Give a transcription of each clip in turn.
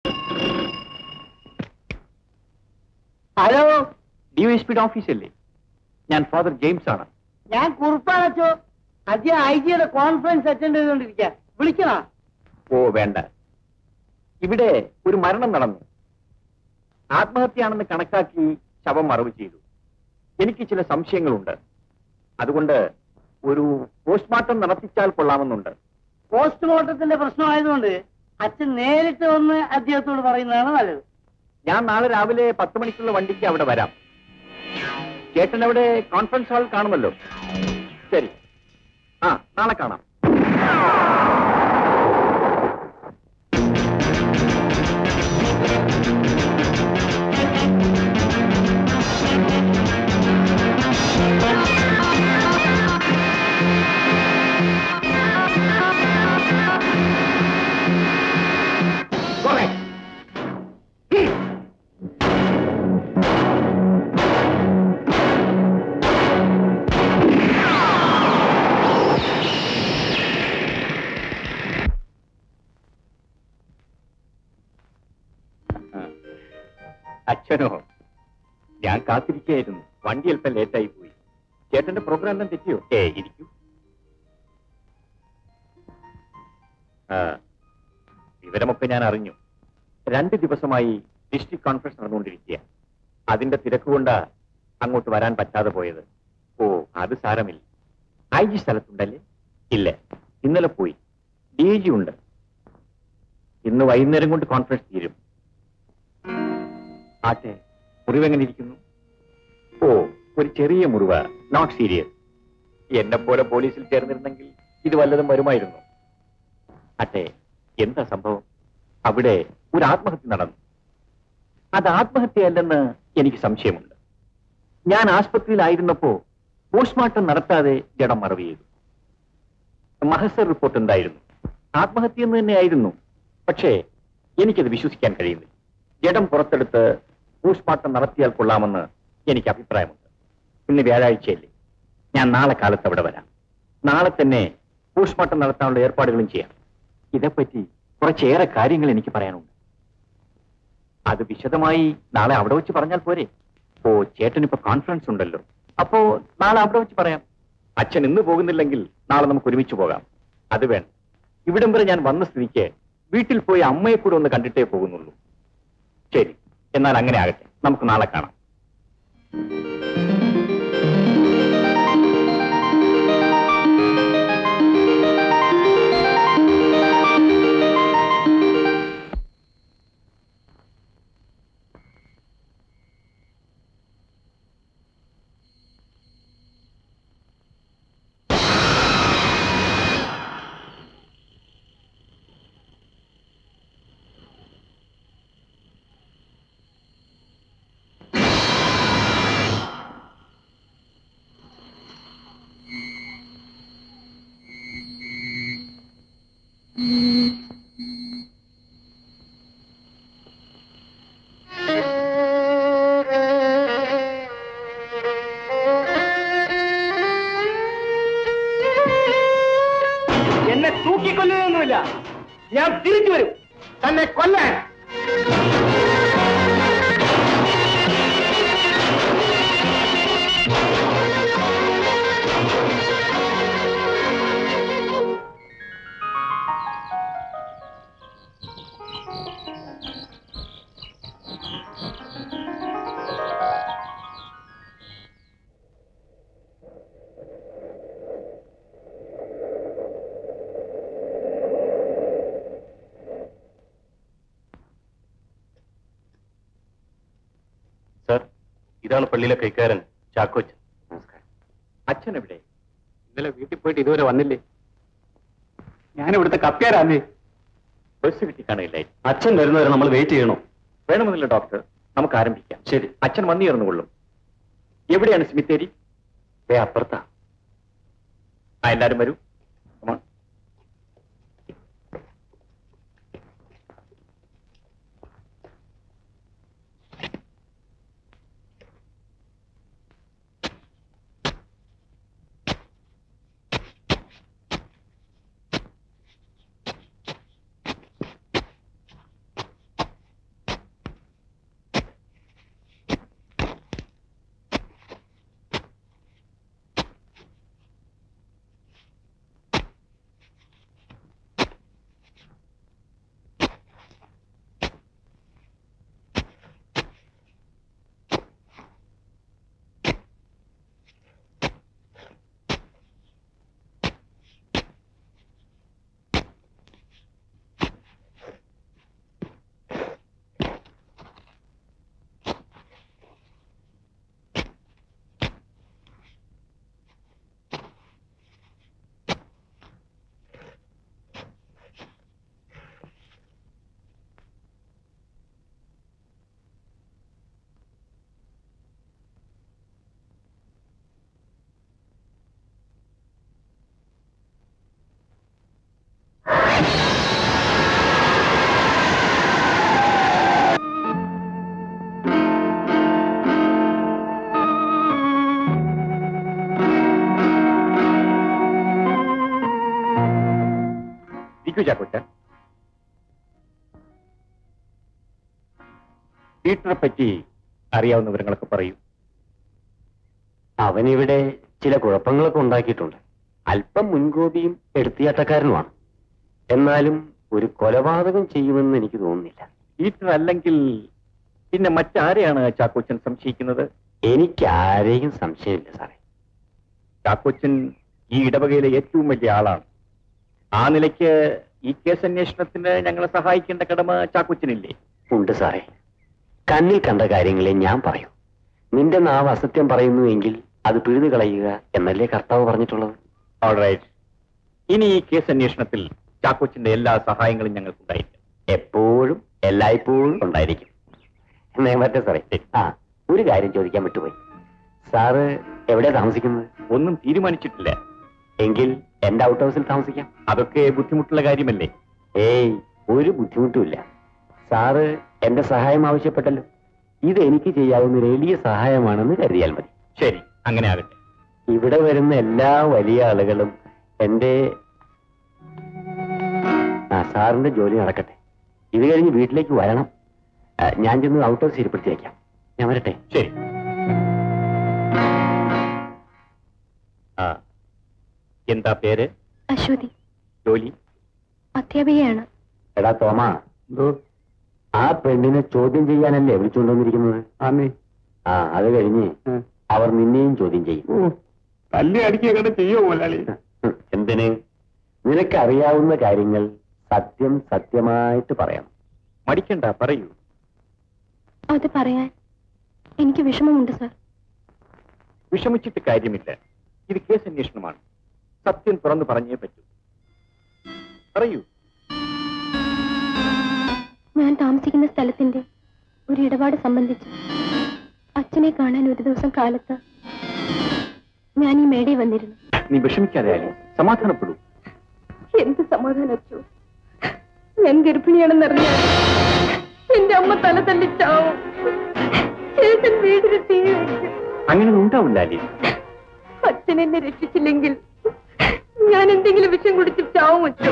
Hello D S പിയുടെ ഓഫീസല്ലേ ഞാൻ ഫാദർ ജെയിംസ് ആണ് ഞാൻ കുറുപ്പാണച്ചോ അദ്ദേഹം ഐ ജിയുടെ കോൺഫറൻസ് അറ്റൻഡ് ചെയ്തുകൊണ്ടിരിക്കുക വിളിക്കണോ ഓ വേണ്ട ഇവിടെ ഒരു മരണം നടന്നു ആത്മഹത്യയാണെന്ന് കണക്കാക്കി ശവം മറവ് ചെയ്തു എനിക്ക് ചില സംശയങ്ങളുണ്ട് അതുകൊണ്ട് ഒരു പോസ്റ്റ്മോർട്ടം നടത്തിച്ചാൽ കൊള്ളാമെന്നുണ്ട് പോസ്റ്റ്മോർട്ടത്തിന്റെ പ്രശ്നമായതുകൊണ്ട് അച്ഛൻ നേരിട്ട് വന്ന് അദ്ദേഹത്തോട് പറയുന്നതാണ് നല്ലത് ഞാൻ നാളെ രാവിലെ പത്ത് മണിക്കുള്ള വണ്ടിക്ക് അവിടെ വരാം ചേട്ടൻ അവിടെ കോൺഫറൻസ് ഹാൾ കാണുമല്ലോ ശരി ആ നാളെ കാണാം Correct. അച്ഛനോ ഞാൻ കാത്തിരിക്കുകയായിരുന്നു വണ്ടി അല്പം ലേറ്റായി പോയി ചേട്ടന്റെ പ്രോഗ്രാം എല്ലാം തെറ്റിയോ ഏ ഇരിക്കൂ ആ, വിവരമൊക്കെ ഞാൻ അറിഞ്ഞു രണ്ട് ദിവസമായി ഡിസ്ട്രിക്ട് കോൺഫറൻസ് നടന്നുകൊണ്ടിരിക്കുക അതിന്റെ തിരക്കുകൊണ്ടാ അങ്ങോട്ട് വരാൻ പറ്റാതെ പോയത് ഓ അത് സാരമില്ല ഐ ജി സ്ഥലത്തുണ്ടല്ലേ ഇല്ല ഇന്നലെ പോയി ഡി ജി ഉണ്ട് ഇന്ന് വൈകുന്നേരം കൊണ്ട് കോൺഫറൻസ് തീരും ആട്ടെ മുറിവെങ്ങനെ ഇരിക്കുന്നു ഓ ഒരു ചെറിയ മുറിവ് നോട്ട് സീരിയസ് എന്നെ പോലെ പോലീസിൽ ചേർന്നിരുന്നെങ്കിൽ ഇത് വല്ലതും വരുമായിരുന്നു അട്ടെ എന്താ സംഭവം അവിടെ ഒരു ആത്മഹത്യ നടന്നു അത് ആത്മഹത്യയല്ലെന്ന് എനിക്ക് സംശയമുണ്ട് ഞാൻ ആസ്പത്രിയിലായിരുന്നപ്പോ പോസ്റ്റ്മോർട്ടം നടത്താതെ ജഡം മറവ് ചെയ്തു മഹസർ റിപ്പോർട്ട് എന്തായിരുന്നു ആത്മഹത്യ എന്ന് തന്നെയായിരുന്നു പക്ഷേ എനിക്കത് വിശ്വസിക്കാൻ കഴിയുന്നില്ല ജഡം പുറത്തെടുത്ത് പോസ്റ്റ്മോർട്ടം നടത്തിയാൽ കൊള്ളാമെന്ന് എനിക്ക് അഭിപ്രായമുണ്ട് ഇന്ന് വ്യാഴാഴ്ചയല്ലേ ഞാൻ നാളെ കാലത്ത് അവിടെ വരാം നാളെ തന്നെ പോസ്റ്റ്മോർട്ടം നടത്താനുള്ള ഏർപ്പാടുകളും ചെയ്യാം ഇതേപ്പറ്റി കുറച്ചേറെ കാര്യങ്ങൾ എനിക്ക് പറയാനുണ്ട് അത് വിശദമായി നാളെ അവിടെ വെച്ച് പറഞ്ഞാൽ പോരെ ഓ ചേട്ടനിപ്പോ കോൺഫറൻസ് ഉണ്ടല്ലോ അപ്പോ നാളെ അവിടെ വെച്ച് പറയാം അച്ഛൻ ഇന്ന് പോകുന്നില്ലെങ്കിൽ നാളെ നമുക്ക് ഒരുമിച്ച് പോകാം അത് വേണം ഇവിടം വരെ ഞാൻ വന്ന സ്ഥിതിക്ക് വീട്ടിൽ പോയി അമ്മയെ കൂടെ ഒന്ന് കണ്ടിട്ടേ പോകുന്നുള്ളൂ ശരി എന്നാൽ അങ്ങനെ ആകട്ടെ നമുക്ക് നാളെ കാണാം എന്നെ തൂക്കിക്കൊല്ലുകയൊന്നുമില്ല ഞാൻ തിരിച്ചു വരും തന്നെ കൊല്ലാൻ സർ ഇതാണ് പള്ളിയിലെ കൈക്കാരൻ ചാക്കോച്ചൻ നമസ്കാരം അച്ഛൻ എവിടെ ഇന്നലെ വീട്ടിൽ പോയിട്ട് ഇതുവരെ വന്നില്ലേ ഞാൻ ഇവിടുത്തെ കപ്പ്യാരാന്നേ ബസ് കിട്ടി കാണില്ലായി അച്ഛൻ വരുന്നവരെ നമ്മൾ വെയിറ്റ് ചെയ്യണോ വേണമെന്നില്ല ഡോക്ടർ നമുക്ക് ആരംഭിക്കാം ശരി അച്ഛൻ വന്നു ചേർന്നുകൊള്ളും എവിടെയാണ് സ്മിത്തേരി ദേ അപ്പുറത്താ ആ എല്ലാരും വരൂ Come on. ഇരിക്കൂ ചാക്കോച്ച പീറ്ററെ പറ്റി അറിയാവുന്ന വിവരങ്ങളൊക്കെ പറയൂ അവനിവിടെ ചില കുഴപ്പങ്ങളൊക്കെ ഉണ്ടാക്കിയിട്ടുണ്ട് അല്പം മുൻകോപിയും എടുത്തിയാട്ടക്കാരനുമാണ് എന്നാലും ഒരു കൊലപാതകം ചെയ്യുമെന്ന് എനിക്ക് തോന്നുന്നില്ല പീറ്റർ അല്ലെങ്കിൽ പിന്നെ മറ്റാരെയാണ് ചാക്കോച്ചൻ സംശയിക്കുന്നത് എനിക്ക് ആരെയും സംശയമില്ല സാറേ ചാക്കോച്ചൻ ഈ ഇടവകയിലെ ഏറ്റവും വലിയ ആളാണ് ആ നിലയ്ക്ക് ഈ കേസ് അന്വേഷണത്തിന് ഞങ്ങളെ സഹായിക്കേണ്ട കടമ ചാക്കോച്ചനില്ലേ ഉണ്ട് സാറേ കണ്ണിൽ കണ്ട കാര്യങ്ങളെ ഞാൻ പറയൂ നിന്റെ നാവ് അസത്യം പറയുന്നുവെങ്കിൽ അത് പിഴുതു കളയുക എന്നല്ലേ കർത്താവ് പറഞ്ഞിട്ടുള്ളത് ഓൾറൈറ്റ് ഇനി ഈ കേസ് അന്വേഷണത്തിൽ ചാക്കോച്ചന്റെ എല്ലാ സഹായങ്ങളും ഞങ്ങൾക്കുണ്ടായിരിക്കും എപ്പോഴും എല്ലായ്പ്പോഴും ഉണ്ടായിരിക്കും എന്നേ മറ്റേ സാറേ ആ ഒരു കാര്യം ചോദിക്കാൻ വിട്ടുപോയി സാറ് എവിടെയാ താമസിക്കുന്നത് ഒന്നും തീരുമാനിച്ചിട്ടില്ല എങ്കിൽ എന്റെ ഔട്ട് ഹൗസിൽ താമസിക്കാം അതൊക്കെ ബുദ്ധിമുട്ടുള്ള കാര്യമല്ലേ ഏയ് ഒരു ബുദ്ധിമുട്ടുമില്ല സാറ് എന്റെ സഹായം ആവശ്യപ്പെട്ടല്ലോ ഇത് എനിക്ക് ചെയ്യാവുന്ന ഒരു എളിയ സഹായമാണെന്ന് കരുതിയാൽ മതി ശരി അങ്ങനെ ആകട്ടെ ഇവിടെ വരുന്ന എല്ലാ വലിയ ആളുകളും എന്റെ ആ സാറിന്റെ ജോലി നടക്കട്ടെ ഇത് കഴിഞ്ഞ് വീട്ടിലേക്ക് വരണം ആ, ഞാൻ ചെന്ന് ഔട്ട് ഹൗസ് ഇരിപ്പെടുത്തി വയ്ക്കാം ഞാൻ വരട്ടെ ശരി ആ എന്താ പേര് അശ്വതി ജോലി അധ്യാപികയാണ് എടാ തോമ ആ പെണ്ണിനെ ചോദ്യം ചെയ്യാനല്ലേ വിളിച്ചുകൊണ്ടുവന്നിരിക്കുന്നത് ആ അത് കഴിഞ്ഞ് അവർ നിന്നെയും ചോദ്യം ചെയ്യും തല്ലി അടിക്കുക ചെയ്യോ മുതലാളി ഹും, എന്തിന് നിനക്ക് അറിയാവുന്ന കാര്യങ്ങൾ സത്യം സത്യമായിട്ട് പറയണം മടിക്കണ്ട പറയൂ അത് പറയാൻ എനിക്ക് വിഷമമുണ്ട് സാർ വിഷമിച്ചിട്ട് കാര്യമില്ല ഇത് കേസ് അന്വേഷണമാണ് സത്യം തുറന്നു പറഞ്ഞേ പറ്റൂ പറയൂ ഞാൻ താമസിക്കുന്ന സ്ഥലത്തിന്റെ ഒരു ഇടപാട് സംബന്ധിച്ച് അച്ഛനെ കാണാൻ ഒരു ദിവസം കാലത്ത് ഞാൻ ഈ മേടയിൽ വന്നിരുന്നു നീ വിഷമിക്കാതെ ആലി സമാധാനപ്പെടൂ എന്ത് സമാധാനം അച്ചു ഞാൻ ഗർഭിണിയാണെന്നറിഞ്ഞാൽ എന്റെ അമ്മ തല തല്ലിച്ചാവും ചേട്ടൻ വീടിന് തീ വെച്ചു അങ്ങനെ ഉണ്ടാവില്ല ആലി അച്ഛൻ എന്നെ രക്ഷിച്ചില്ലെങ്കിൽ ഞാൻ എന്തെങ്കിലും വിഷം കുടിച്ച് ചാവും വെച്ചു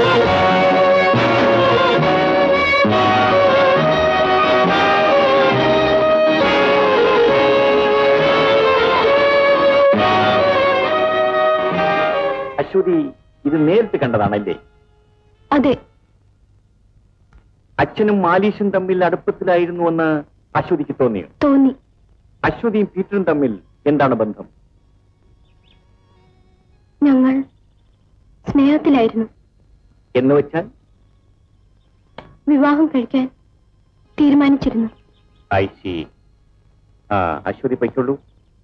അശ്വതി ഇത് നേരിട്ട് കണ്ടതാണല്ലേ അതെ അച്ഛനും മാലീഷും തമ്മിൽ അടുപ്പത്തിലായിരുന്നു എന്ന് അശ്വതിക്ക് തോന്നിയോ തോന്നി അശ്വതിയും പീറ്ററും തമ്മിൽ എന്താണ് ബന്ധം ഞങ്ങൾ സ്നേഹത്തിലായിരുന്നു എന്ന് വെച്ചാൽ വിവാഹം കഴിക്കാൻ തീരുമാനിച്ചിരുന്നു ഐ സി ആ അശ്വതി പൊയ്ക്കൊള്ളൂ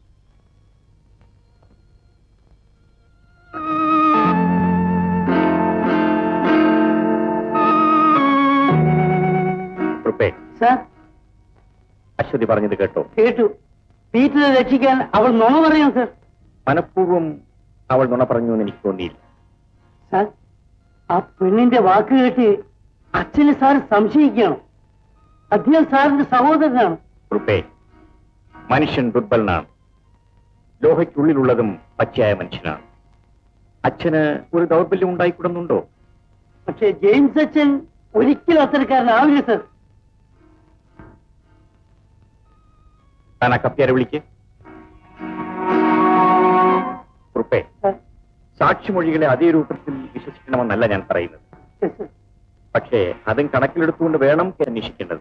കുറുപ്പേ, സാർ അശ്വതി പറഞ്ഞത് കേട്ടോ കേട്ടു പീറ്ററെ രക്ഷിക്കാൻ അവൾ നുണ പറയാം സാർ മനഃപൂർവ്വം അവൾ നുണ പറഞ്ഞു എന്ന് എനിക്ക് തോന്നിയില്ല സാർ ആ പെണ്ണിന്റെ വാക്ക് കേട്ട് അച്ഛന് സാർ സംശയിക്കണം അദ്ദേഹം സാറിന്റെ സഹോദരനാണ് കുറുപ്പേ മനുഷ്യൻ ദുർബലനാണ് ലോഹയ്ക്കുള്ളിലുള്ളതും പച്ചയായ മനുഷ്യനാണ് അച്ഛന് ഒരു ദൗർബല്യം ഉണ്ടായിക്കൂടുന്നുണ്ടോ പക്ഷെ ജെയിംസ് അച്ഛൻ ഒരിക്കലും അത്തരക്കാരനാവില്ല സാർ താൻ ആ കപ്പ്യാരെ വിളിക്ക് കുറുപ്പേ സാർ, സാക്ഷിമൊഴികളെ അതേ രൂപത്തിൽ വിശ്വസിക്കണമെന്നല്ല ഞാൻ പറയുന്നത് yes, sir. പക്ഷേ അതും കണക്കിലെടുത്തുകൊണ്ട് വേണം അന്വേഷിക്കേണ്ടത്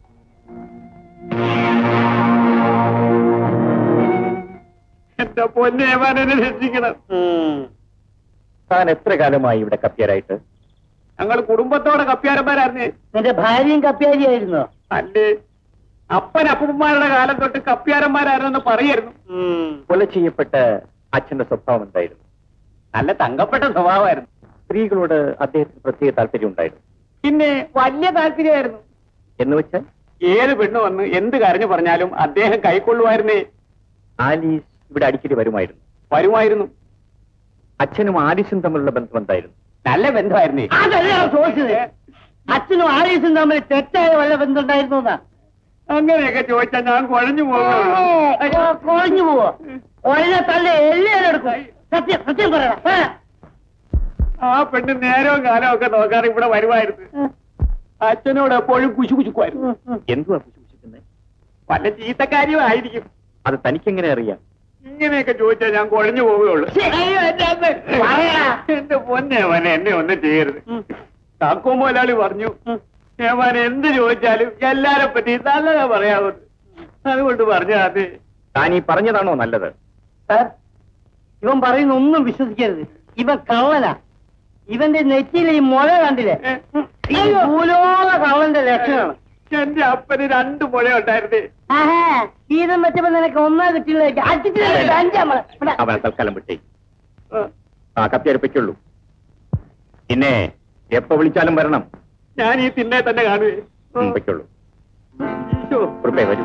എന്റെ പൊന്നേവാനെ രക്ഷിക്കണം ഉം. താൻ എത്ര കാലമായി ഇവിടെ കപ്പ്യാരായിട്ട് ഞങ്ങൾ കുടുംബത്തോടെ കപ്പ്യാരന്മാരായിരുന്നേ നിന്റെ ഭാര്യയും കപ്പ്യാരിയായിരുന്നോ അല്ലേ അപ്പൻ അപ്പന്മാരുടെ കാലം തൊട്ട് കപ്പ്യാരന്മാരായിരുന്നെന്ന് പറയായിരുന്നു ഉം. കൊല ചെയ്യപ്പെട്ട അച്ഛന്റെ സ്വഭാവം എന്തായിരുന്നു നല്ല തങ്കപ്പെട്ട സ്വഭാവമായിരുന്നു സ്ത്രീകളോട് അദ്ദേഹത്തിന് പ്രത്യേക താല്പര്യം ഉണ്ടായിരുന്നു പിന്നെ വലിയ താല്പര്യമായിരുന്നു എന്ന് വെച്ചാൽ ഏത് പെണ്ണ് വന്ന് എന്ത് കരഞ്ഞു പറഞ്ഞാലും അദ്ദേഹം കൈക്കൊള്ളുമായിരുന്നേ ആലീസ് ഇവിടെ അടിക്കടി വരുമായിരുന്നു വരുമായിരുന്നു അച്ഛനും ആലീസും തമ്മിലുള്ള ബന്ധം എന്തായിരുന്നു നല്ല ബന്ധമായിരുന്നേ അതല്ല ഞാൻ ചോദിച്ചത് അച്ഛനും ആലീസും തമ്മിൽ തെറ്റായ വല്ല ബന്ധമുണ്ടായിരുന്നു എന്നാ അങ്ങനെയൊക്കെ ചോദിച്ചാൽ ഞാൻ കുഴഞ്ഞു പോകും കുഴഞ്ഞു പോവോ ഒരേ തല്ല എല്ലാരും എടുക്കും സത്യം സത്യം പറയണം ആ. ആ പെണ്ണ് നേരവും കാലവും ഒക്കെ നോക്കാറ് ഇവിടെ വരുമായിരുന്നു അച്ഛനോട് എപ്പോഴും കുശു കുശുക്കുമായിരുന്നു എന്തുവാ കുശുകുശുക്കുന്നത് വല്ല ചീത്തക്കാരിയും ആയിരിക്കും അത് തനിക്കെങ്ങനെ അറിയാം ഇങ്ങനെയൊക്കെ ചോദിച്ചാൽ ഞാൻ കുഴഞ്ഞു പോവുകയുള്ളൂ അയ്യോ, എന്റെ അമ്മ. എന്റെ പൊന്നെ മോനെ എന്നെ ഒന്നും ചെയ്യരുത് കാക്കോ മുതലാളി പറഞ്ഞു ഏമാൻ എന്ത് ചോദിച്ചാലും എല്ലാരെ പറ്റി നല്ലതാ പറയാവുന്നത് അതുകൊണ്ട് പറഞ്ഞ അത് താൻ ഈ പറഞ്ഞതാണോ നല്ലത് സാർ ഇവൻ പറയുന്ന ഒന്നും വിശ്വസിക്കരുത് ഇവൻ കള്ളനാ ഇവന്റെ നെറ്റിയിലെ ഈ മുഴ കണ്ടില്ലേ ഈ ഭൂലോക കള്ളന്റെ ലക്ഷണമാണ് എന്റെ അപ്പന് രണ്ട് മുഴ ഉണ്ടായിരുന്നേ ആഹാ ഗീതം വെച്ചപ്പോ നിനക്ക് ഒന്നാ കിട്ടില്ല അഞ്ചാമത് അവനെ തൽക്കാലം വിട്ടേ ആ കത്തിയടുപ്പിക്കുള്ളൂ പിന്നെ എപ്പോ വിളിച്ചാലും വരണം ഞാൻ ഈ തിന്നെ തന്നെ കാണുവേ ഉം, വെക്കുള്ളൂ ഈശോ. കുറുപ്പേ വരൂ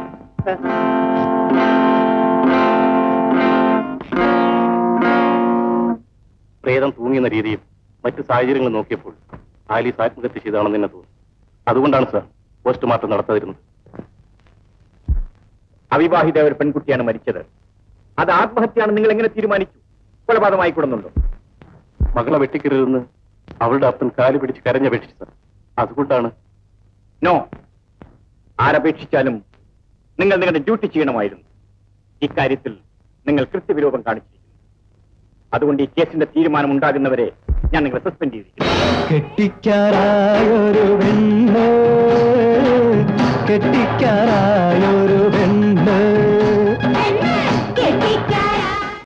പ്രേതം തൂങ്ങിയെന്ന രീതിയും മറ്റു സാഹചര്യങ്ങളും നോക്കിയപ്പോൾ ആലീസ് ആത്മഹത്യ ചെയ്താണെന്ന് തന്നെ തോന്നുന്നു അതുകൊണ്ടാണ് സാർ പോസ്റ്റ്മോർട്ടം നടത്താതിരുന്നത് അവിവാഹിത ഒരു പെൺകുട്ടിയാണ് മരിച്ചത് അത് ആത്മഹത്യയാണ് നിങ്ങൾ എങ്ങനെ തീരുമാനിച്ചു കൊലപാതകമായി കൂടുന്നുണ്ടോ മകളെ വെട്ടിക്കരുതെന്ന് അവളുടെ അപ്പൻ കാല് പിടിച്ച് കരഞ്ഞപേക്ഷിച്ചു സാർ അതുകൊണ്ടാണ് നോ ആരപേക്ഷിച്ചാലും നിങ്ങൾ നിങ്ങളുടെ ഡ്യൂട്ടി ചെയ്യണമായിരുന്നു ഇക്കാര്യത്തിൽ നിങ്ങൾ കൃത്യവിലോപം കാണിച്ചിരിക്കുന്നു അതുകൊണ്ട് ഈ കേസിന്റെ തീരുമാനം ഉണ്ടാകുന്നവരെ ഞാൻ നിങ്ങളെ സസ്പെൻഡ് ചെയ്തിരിക്കുന്നു കെട്ടിക്കാരായൊരു പെണ്ണ് കെട്ടിക്കാരായൊരു പെണ്ണ്